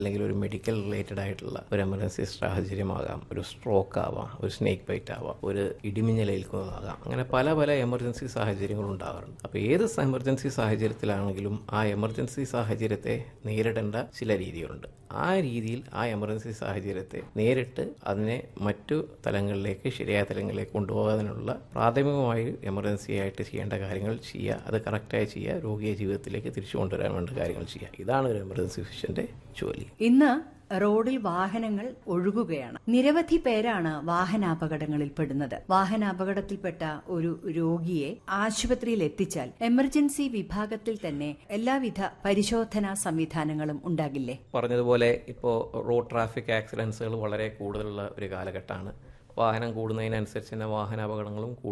അല്ലെങ്കിൽ ഒരു medical related ആയിട്ടുള്ള ഒരു എമർജൻസി സാഹചര്യമാകാം ഒരു സ്ട്രോക്ക് ആവാം ഒരു സ്നേക്ക് ബൈറ്റ് ആവാം ഒരു ഇടിമിന്നലേൽക്കുന്നതാകാം അങ്ങനെ പല പല എമർജൻസി സാഹചര്യങ്ങൾ ഉണ്ടാകാറുണ്ട് അപ്പോൾ ഏത് എമർജൻസി സാഹചര്യത്തിലാണെങ്കിലും ആ എമർജൻസി സാഹചര്യത്തെ നേരിടേണ്ട ചില രീതികളുണ്ട് ആ രീതിയിൽ ആ എമർജൻസി സാഹചര്യത്തെ നേരിട്ട് അതിനെ മറ്റു തലങ്ങളിലേക്ക് ശരിയായ തലങ്ങളിലേക്ക് കൊണ്ടുപോകാനുള്ള പ്രാഥമികമായി എമർജൻസി ആയിട്ട് ചെയ്യേണ്ട കാര്യങ്ങൾ ചെയ്യുക അത് കറക്റ്റായി ചെയ്യുക രോഗിയെ ജീവിതത്തിലേക്ക് തിരിച്ചു കൊണ്ടുവരാൻ വേണ്ട കാര്യങ്ങൾ ചെയ്യുക ഇതാണ് ഒരു എമർജൻസി ഫിഷ്യന്റെ ജോലി ഇന്ന് റോഡിൽ വാഹനങ്ങൾ ഒഴുകുകയാണ് നിരവധി പേരാണ് വാഹനാപകടങ്ങളിൽ പെടുന്നത് വാഹനാപകടത്തിൽപ്പെട്ട ഒരു രോഗിയെ ആശുപത്രിയിൽ എത്തിച്ചാൽ എമർജൻസി വിഭാഗത്തിൽ തന്നെ എല്ലാവിധ പരിശോധനാ സംവിധാനങ്ങളും ഉണ്ടാകില്ലേ പറഞ്ഞതുപോലെ ഇപ്പോൾ റോഡ് ട്രാഫിക് ആക്സിഡൻസുകൾ വളരെ കൂടുതലുള്ള ഒരു കാലഘട്ടമാണ് വാഹനം കൂടുന്നതിനനുസരിച്ച് തന്നെ വാഹനാപകടങ്ങളും കൂടും